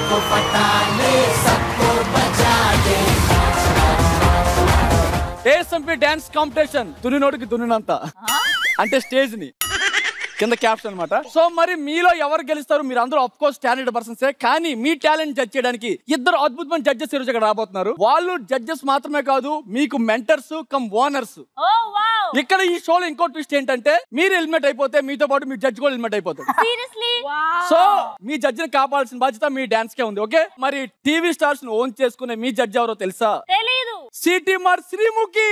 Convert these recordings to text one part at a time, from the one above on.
ఏఎస్ఎంపీ dance competition దున్నినోడికి దున్నినంత అంటే stage ని కింద క్యాప్షన్ అన్నమాట సో మరి మీలో ఎవరు గెలుస్తారు మీరు అందరూ ఆఫ్ కోర్స్ టాలెంట్ పర్సన్స్ కానీ మీ టాలెంట్ జడ్జ్ చేయడానికి ఇద్దరు అద్భుతమైన జడ్జెస్ ఈరోజు ఇక్కడ రాబోతున్నారు వాళ్ళు జడ్జెస్ మాత్రమే కాదు మీకు mentors cum owners oh wow ఇక్కడ ఈ షోలో ఇంకో ట్విస్ట్ ఏంటంటే మీరు హెల్మెట్ అయిపోతే మీతో పాటు మీ జడ్జ్ కూడా హెల్మెట్ అయిపోతారు సీరియస్లీ సో మీ జడ్జిని కాపాడాల్సిన బాధ్యత మీ డాన్స్ కే ఉంది ఓకే మరి టీవీ స్టార్స్ ను ఓన్ చేసుకునే మీ జడ్జి ఎవరో తెలుసా తెలీదు సిటీ మార్ Sreemukhi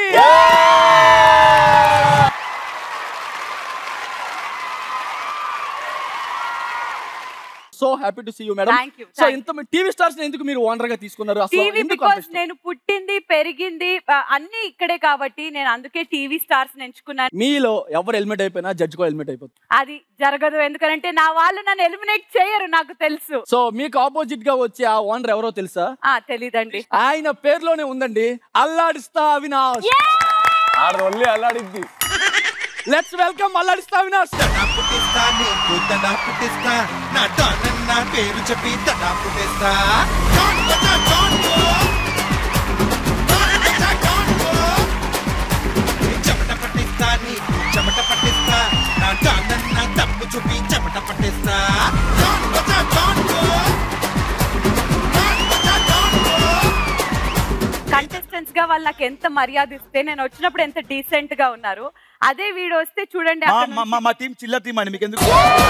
so happy to see you madam Thank you, so thank ఇంత టీవీ స్టార్స్ ఎందుకు మీరు ఓనర్ గా తీసుకున్నారు అసలు టీవీ ఎందుకు బికాస్ అంత ఇష్టం? నేను పుట్టింది పెరిగింది ఆ, అన్ని ఇక్కడే కాబట్టి నేను అందుకే టీవీ స్టార్స్ ఎంచుకున్నాను మీలో ఎవరు హెల్మెట్ అయిపోయినా జడ్జ్ కూడా హెల్మెట్ అయిపోతుంది అది జరగదు ఎందుకంటే నా వాళ్ళు నన్ను ఎలిమినేట్ చేయరు నాకు తెలుసు సో మీకు ఆపోజిట్ గా వచ్చే ఆ ఓనర్ ఎవరో తెలుసా ఆ తెలీదండి ఆయన పేరులోనే ఉందండి అల్లాడిస్తా అవినాష్ ఆడ ఒళ్ళి అల్లాడిద్ది లెట్స్ వెల్కమ్ అల్లాడిస్తా అవినాష్ తడా పుట్టిస్తా నీకు తడా పుట్టిస్తా నా డాన్ నా పేరు చెప్పి తడా పుట్టిస్తా డాన్ బజా డాన్ గో డాన్ బజా డాన్ గో చెమట పట్టిస్తా నీకు చెమట పట్టిస్తా నా డాన్ నా తప్పు చూపి చెమట పట్టిస్తా డాన్ బజా డాన్ గో డాన్ బజా డాన్ గో కంటెస్టెంట్స్ గా వాళ్ళు నాకు ఎంత మర్యాద ఇస్తే నేను వచ్చినప్పుడు ఎంత డీసెంట్ గా ఉన్నారు అదే వీడియో వస్తే చూడండి మా అక్కడ మా- నుంచి- మా- మా టీం చిల్లర టీం అండి మీకు ఎందుకు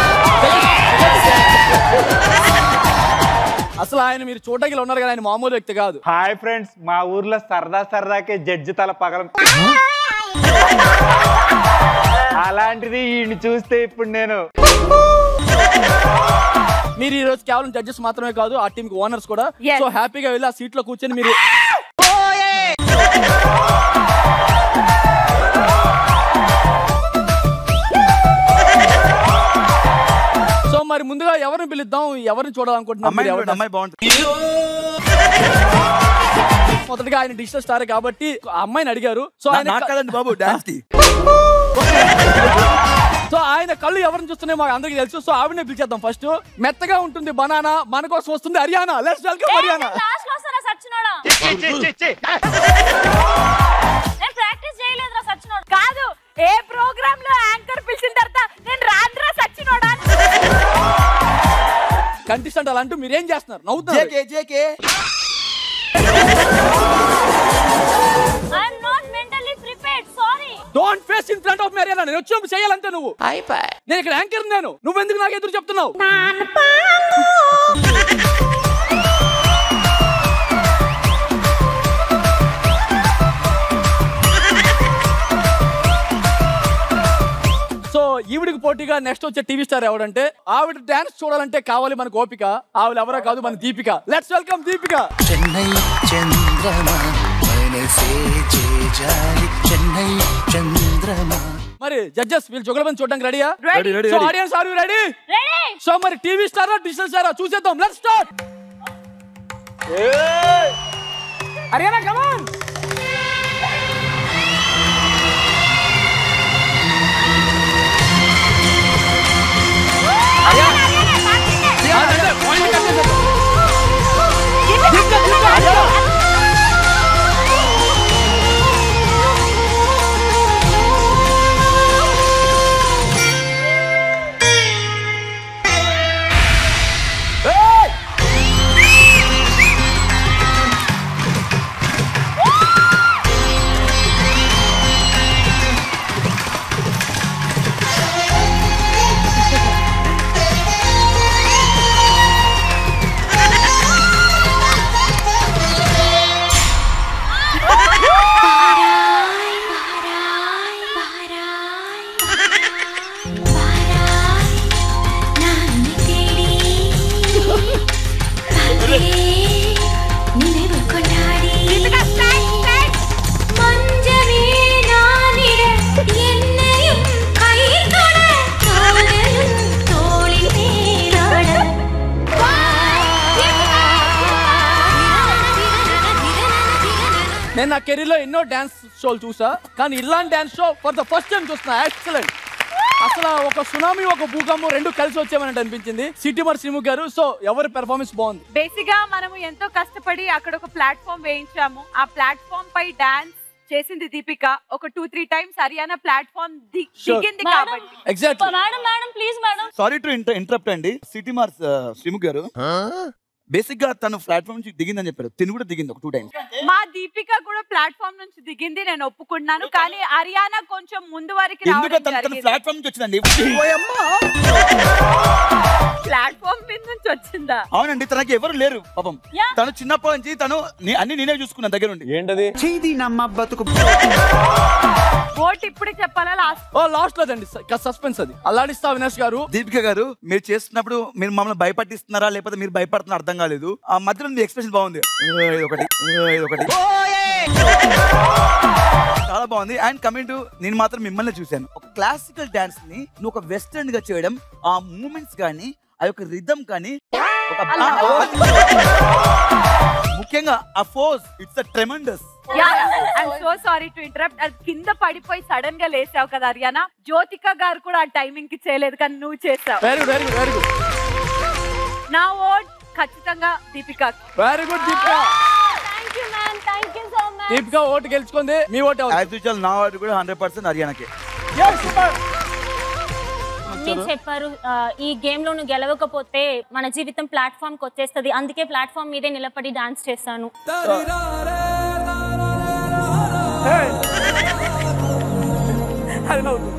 అసలు ఆయన మీరు చూడడానికి ఇలా ఉన్నారు కదా ఆయన మామూలు వ్యక్తి కాదు హాయ్ ఫ్రెండ్స్ మా ఊర్లో సరదా సరదాకే జడ్జి తల పగలం అలాంటిది ఈయన చూస్తే ఇప్పుడు నేను మీరు ఈ రోజు కేవలం జడ్జెస్ మాత్రమే కాదు ఆ టీమ్ కి ఓనర్స్ కూడా Yes. సో హ్యాపీగా వెళ్ళి ఆ సీట్ లో కూర్చొని మీరు సో మరి ముందుగా ఎవరిని పిలుద్దాం ఎవరిని చూడాలనుకుంటున్నాం అమ్మాయి మీరు చూడండి, ఎవరిని? అమ్మాయి బాగుంటుంది మొదటగా ఆయన డిజిటల్ స్టార్ కాబట్టి ఆ అమ్మాయిని అడిగారు సో నా- ఆయన నాకు కదండి బాబు డాన్స్ కి సో ఆయన కళ్ళు ఎవరిని చూస్తున్నాయి మాకు అందరికి తెలుసు సో ఆవిడనే పిలిచేద్దాం ఫస్ట్ మెత్తగా ఉంటుంది బనానా మన కోసం వస్తుంది Haryana let's welcome Haryana last లో వస్తారా సచ్చినోడా నేను ప్రాక్టీస్ చేయలేదురా సచ్చినోడా కాదు ఏ ప్రోగ్రామ్ లో యాంకర్ పిలిచిన తర్వాత నేను రాంద్రా సచ్చినోడా కంటెస్టెంట్ అలా అంటూ మీరేం చేస్తున్నారు నవ్వుతున్నారు JK JK I'm not mentally prepared sorry don't face in front of మీ హర్యానా నేను వచ్చినప్పుడు చేయాలంతే నువ్వు నేను ఇక్కడ యాంకర్ నేను నువ్వెందుకు నాకు ఎదురు చెప్తున్నావు సో ఈవిడికి పోటీగా నెక్స్ట్ వచ్చే టీవీ స్టార్ ఎవడంటే ఆవిడ డాన్స్ చూడాలంటే కావాలి మనకు ఓపిక ఆవిడ ఎవరో కాదు మన దీపిక లెట్స్ వెల్కమ్ దీపిక చెన్నై చంద్రమా మనసే చేజారి చెన్నై చంద్రమా మరి జడ్జెస్ వీళ్ళు జుగలమని చూడడానికి రెడీయా ready ready so ready audience are you ready ready so మరి టీవీ స్టారా డిజిటల్ స్టారా చూసేద్దాం లెట్స్ స్టార్ట్ హర్యానా కమాన్ నేను నా కెరీర్ లో ఎన్నో డాన్స్ షోలు చూసా కానీ ఇలాంటి dance show for the first time చూస్తున్నా ఎక్సలెంట్ అసలు ఒక సునామీ ఒక భూకంపం రెండు కలిసి వచ్చామని అనిపించింది సిటీ మరి శ్రీముఖ్ గారు సో ఎవరి పెర్ఫార్మెన్స్ బాగుంది బేసిక్ గా మనము ఎంతో కష్టపడి అక్కడ ఒక ప్లాట్ఫామ్ వేయించాము ఆ ప్లాట్ఫామ్ పై డాన్స్ చేసింది దీపిక ఒక two three times Haryana platform Sure. దిగింది మేడం కాబట్టి exactly madam madam please madam sorry to interrupt అండి సిటీ మార్స్ శ్రీముఖ్ గారు బేసిక్ గా తను ప్లాట్ఫామ్ నుంచి దిగిందని చెప్పారు తిని కూడా దిగింది ఒక టూ టైమ్స్ మా దీపిక కూడా ప్లాట్ఫామ్ నుంచి దిగింది నేను ఒప్పుకున్నాను కానీ హర్యానా కొంచెం ముందు వరకు ఎందుకంటే తన తన ప్లాట్ఫామ్ నుంచి వచ్చిందండి ప్లాట్ఫామ్ మీద నుంచి వచ్చిందా అవునండి తనకి ఎవరు లేరు పాపం Yeah. తను చిన్నప్పటి నుంచి తను ని- అన్ని నేనే చూసుకున్నాను దగ్గర నుండి ఏంటది చేది నమ్మ బతుకు ఓట్ ఇప్పుడే చెప్పాలా లాస్ట్ ఓ లాస్ట్ లోదండి సస్పెన్స్ అది అల్లాడిస్తా అవినాష్ గారు దీపిక గారు మీరు చేస్తున్నప్పుడు మీరు మమ్మల్ని భయపట్టిస్తున్నారా లేకపోతే మీరు భయపడుతున్నారా అర్థం కాలేదు ఆ మధ్యలో మీ ఎక్స్ప్రెషన్ బాగుంది ఏ, ఇది ఒకటి ఏ, ఇది ఒకటి చాలా బాగుంది అండ్ కమింగ్ టు నేను మాత్రం మిమ్మల్ని చూశాను ఒక క్లాసికల్ డాన్స్ ని నువ్వు ఒక వెస్టర్న్ గా చేయడం ఆ మూమెంట్స్ కానీ ఆ యొక్క రిథమ్ కానీ ఒక ముఖ్యంగా ఆ force it's a tremendous I'm so sorry to interrupt అది కింద పడిపోయి సడన్ గా లేసావు కదా హర్యానా జ్యోతిక గారు కూడా ఆ టైమింగ్ కి చేయలేదు కానీ నువ్వు చేసావు very good very good very good నా ఓట్ ఖచ్చితంగా Deepika very good Deepika thank you ma'am thank you so much Deepika vote గెలుచుకుంది మీ ఓటు ఎవరు? యాజ్ యూజువల్ నా వాటి కూడా హండ్రెడ్ పర్సెంట్ హర్యానాకే మీరు చెప్పారు ఆ, ఈ గేమ్ లో నువ్వు గెలవకపోతే మన జీవితం ప్లాట్ఫామ్ కి వచ్చేస్తది అందుకే ప్లాట్ఫామ్ మీదే నిలబడి డాన్స్ చేస్తాను అది నవ్వుతుంది